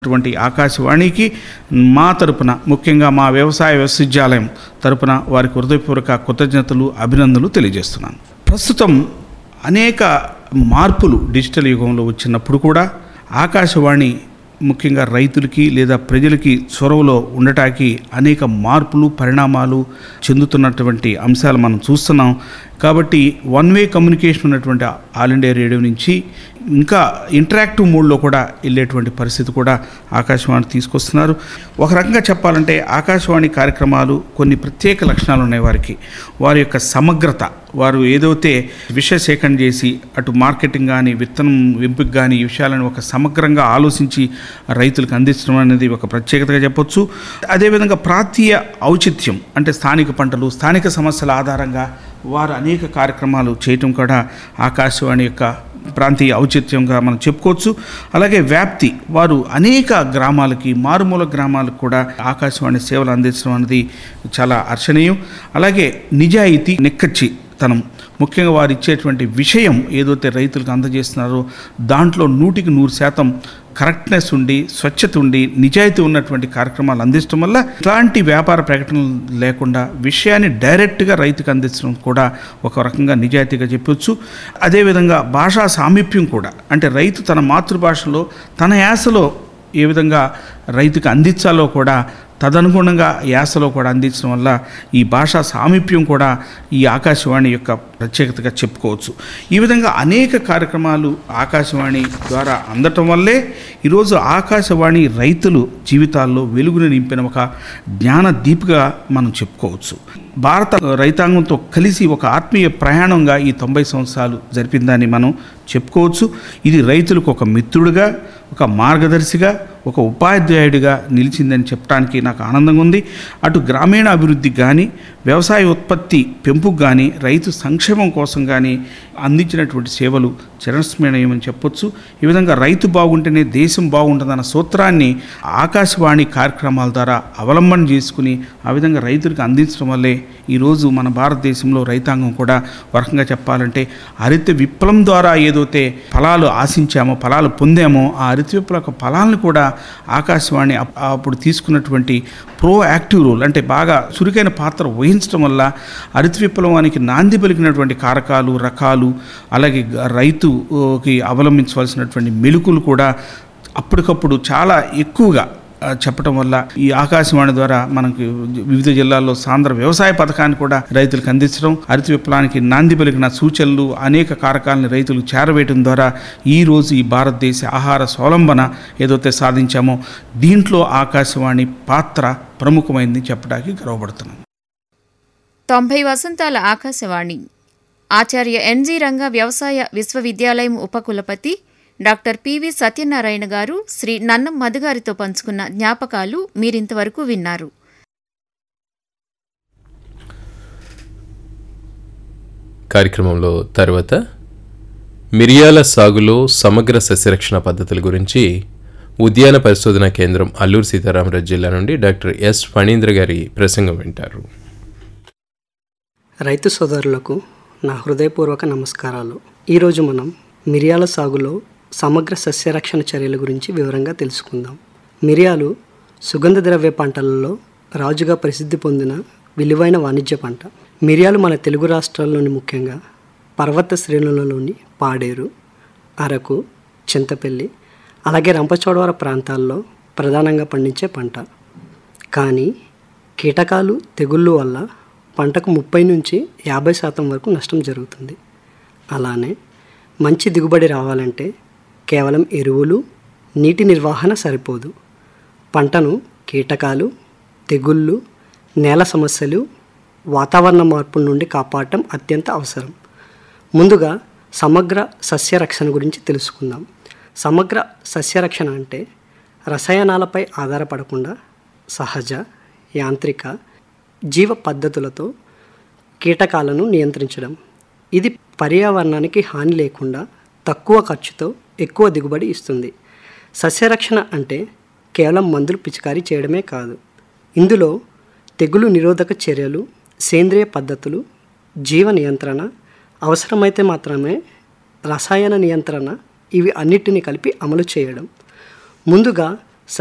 అటువంటి ఆకాశవాణికి మా తరపున ముఖ్యంగా మా వ్యవసాయ విశ్వవిద్యాలయం తరపున వారికి హృదయపూర్వక కృతజ్ఞతలు అభినందనలు తెలియజేస్తున్నాను ప్రస్తుతం అనేక మార్పులు డిజిటల్ యుగంలో వచ్చినప్పుడు కూడా ఆకాశవాణి ముఖ్యంగా రైతులకి లేదా ప్రజలకి చొరవలో ఉండటానికి అనేక మార్పులు పరిణామాలు చెందుతున్నటువంటి అంశాలు మనం చూస్తున్నాం కాబట్టి వన్ వే కమ్యూనికేషన్ ఉన్నటువంటి ఆల్ ఇండియా రేడియో నుంచి ఇంకా ఇంటరాక్టివ్ మోడ్లో కూడా వెళ్ళేటువంటి పరిస్థితి కూడా ఆకాశవాణి తీసుకొస్తున్నారు ఒక రకంగా చెప్పాలంటే ఆకాశవాణి కార్యక్రమాలు కొన్ని ప్రత్యేక లక్షణాలు ఉన్నాయి వారికి వారి యొక్క సమగ్రత వారు ఏదైతే విషయ సేకరణ చేసి అటు మార్కెటింగ్ కానీ విత్తనం ఎంపిక కానీ ఈ విషయాలను ఒక సమగ్రంగా ఆలోచించి రైతులకు అందించడం అనేది ఒక ప్రత్యేకతగా చెప్పొచ్చు అదేవిధంగా ప్రాంతీయ ఔచిత్యం అంటే స్థానిక పంటలు స్థానిక సమస్యల ఆధారంగా వారు అనేక కార్యక్రమాలు చేయటం కూడా ఆకాశవాణి యొక్క ప్రాంతీయ ఔచిత్యంగా మనం చెప్పుకోవచ్చు అలాగే వ్యాప్తి వారు అనేక గ్రామాలకి మారుమూల గ్రామాలకు కూడా ఆకాశవాణి సేవలు అందించడం అనేది చాలా హర్షణీయం అలాగే నిజాయితీ నెక్కచ్చి తనం ముఖ్యంగా వారు ఇచ్చేటువంటి విషయం ఏదైతే రైతులకు అందజేస్తున్నారో దాంట్లో నూటికి నూరు శాతం కరెక్ట్నెస్ ఉండి స్వచ్ఛత ఉండి నిజాయితీ ఉన్నటువంటి కార్యక్రమాలు అందించడం వల్ల ఇలాంటి వ్యాపార ప్రకటనలు లేకుండా విషయాన్ని డైరెక్ట్గా రైతుకు అందించడం కూడా ఒక రకంగా నిజాయితీగా చెప్పొచ్చు అదేవిధంగా భాషా సామీప్యం కూడా అంటే రైతు తన మాతృభాషలో తన యాసలో ఏ విధంగా రైతుకు అందించాలో కూడా తదనుగుణంగా యాసలో కూడా అందించడం వల్ల ఈ భాషా సామీప్యం కూడా ఈ ఆకాశవాణి యొక్క ప్రత్యేకతగా చెప్పుకోవచ్చు ఈ విధంగా అనేక కార్యక్రమాలు ఆకాశవాణి ద్వారా అందటం వల్లే ఈరోజు ఆకాశవాణి రైతులు జీవితాల్లో వెలుగును నింపిన ఒక జ్ఞాన దీపిగా మనం చెప్పుకోవచ్చు భారత రైతాంగంతో కలిసి ఒక ఆత్మీయ ప్రయాణంగా ఈ తొంభై సంవత్సరాలు జరిపిందని మనం చెప్పుకోవచ్చు ఇది రైతులకు ఒక మిత్రుడిగా ఒక మార్గదర్శిగా ఒక ఉపాధ్యాయుడిగా నిలిచిందని చెప్పడానికి నాకు ఆనందంగా ఉంది అటు గ్రామీణ అభివృద్ధికి కానీ వ్యవసాయ ఉత్పత్తి పెంపుకు కానీ రైతు సంక్షేమం కోసం కానీ అందించినటువంటి సేవలు చిరస్మరణీయమని చెప్పొచ్చు ఈ విధంగా రైతు బాగుంటేనే దేశం బాగుంటుందన్న సూత్రాన్ని ఆకాశవాణి కార్యక్రమాల ద్వారా అవలంబన చేసుకుని ఆ విధంగా రైతులకు అందించడం వల్లే ఈరోజు మన భారతదేశంలో రైతాంగం కూడా ఒక రకంగా చెప్పాలంటే హరిత విప్లవం ద్వారా ఏదైతే ఫలాలు ఆశించామో ఫలాలు పొందామో ఆ హరిత విప్లవ యొక్క ఫలాలను కూడా ఆకాశవాణి అప్- అప్పుడు తీసుకున్నటువంటి ప్రో యాక్టివ్ రోల్ అంటే బాగా చురుకైన పాత్ర వహించడం వల్ల హరిత విప్లవానికి నాంది పలికినటువంటి కారకాలు రకాలు అలాగే గ- రైతుకి అవలంబించవలసినటువంటి మెలుకులు కూడా అప్పటికప్పుడు చాలా ఎక్కువగా ఆ, చెప్పటం వల్ల ఈ ఆకాశవాణి ద్వారా మనకి వివిధ జిల్లాల్లో సాంద్ర వ్యవసాయ పథకాన్ని కూడా రైతులకు అందించడం హరిత విప్లవానికి నాంది పలికిన సూచనలు అనేక కారకాలని రైతులకు చేరవేయడం ద్వారా ఈ రోజు ఈ భారతదేశ ఆహార స్వలంబన ఏదైతే సాధించామో దీంట్లో ఆకాశవాణి పాత్ర ప్రముఖమైంది చెప్పడానికి గర్వపడుతున్నాను తొంభై వసంతాల ఆకాశవాణి ఆచార్య ఎన్జి రంగ వ్యవసాయ విశ్వవిద్యాలయం ఉపకులపతి డాక్టర్ పివి సత్యనారాయణ గారు శ్రీ నన్నం మధుగారితో పంచుకున్న జ్ఞాపకాలు మీరింతవరకు విన్నారు కార్యక్రమంలో తర్వాత మిరియాల సాగులో సమగ్ర సస్యరక్షణ పద్ధతుల గురించి ఉద్యాన పరిశోధన కేంద్రం అల్లూరు సీతారామరాజు జిల్లా నుండి డాక్టర్ ఎస్ ఫణీంద్ర గారి ప్రసంగం వింటారు రైతు సోదరులకు నా హృదయపూర్వక నమస్కారాలు ఈరోజు మనం మిరియాల సాగులో సమగ్ర సస్యరక్షణ చర్యల గురించి వివరంగా తెలుసుకుందాం మిరియాలు సుగంధ ద్రవ్య పంటలలో రాజుగా ప్రసిద్ధి పొందిన విలువైన వాణిజ్య పంట మిరియాలు మన తెలుగు రాష్ట్రాల్లోని ముఖ్యంగా పర్వత శ్రేణులలోని పాడేరు అరకు చింతపల్లి అలాగే రంపచోడవర ప్రాంతాల్లో ప్రధానంగా పండించే పంట కానీ కీటకాలు తెగుళ్ళు వల్ల పంటకు ముప్పై నుంచి యాభై శాతం వరకు నష్టం జరుగుతుంది అలానే మంచి దిగుబడి రావాలంటే కేవలం ఎరువులు నీటి నిర్వహణ సరిపోదు పంటను కీటకాలు తెగుళ్ళు నేల సమస్యలు వాతావరణ మార్పుల నుండి కాపాడటం అత్యంత అవసరం ముందుగా సమగ్ర సస్యరక్షణ గురించి తెలుసుకుందాం సమగ్ర సస్యరక్షణ అంటే రసాయనాలపై ఆధారపడకుండా సహజ యాంత్రిక జీవ పద్ధతులతో కీటకాలను నియంత్రించడం ఇది పర్యావరణానికి హాని లేకుండా తక్కువ ఖర్చుతో ఎక్కువ దిగుబడి ఇస్తుంది సస్యరక్షణ అంటే కేవలం మందులు పిచికారీ చేయడమే కాదు ఇందులో తెగులు నిరోధక చర్యలు సేంద్రియ పద్ధతులు జీవ నియంత్రణ అవసరమైతే మాత్రమే రసాయన నియంత్రణ ఇవి అన్నిటిని కలిపి అమలు చేయడం ముందుగా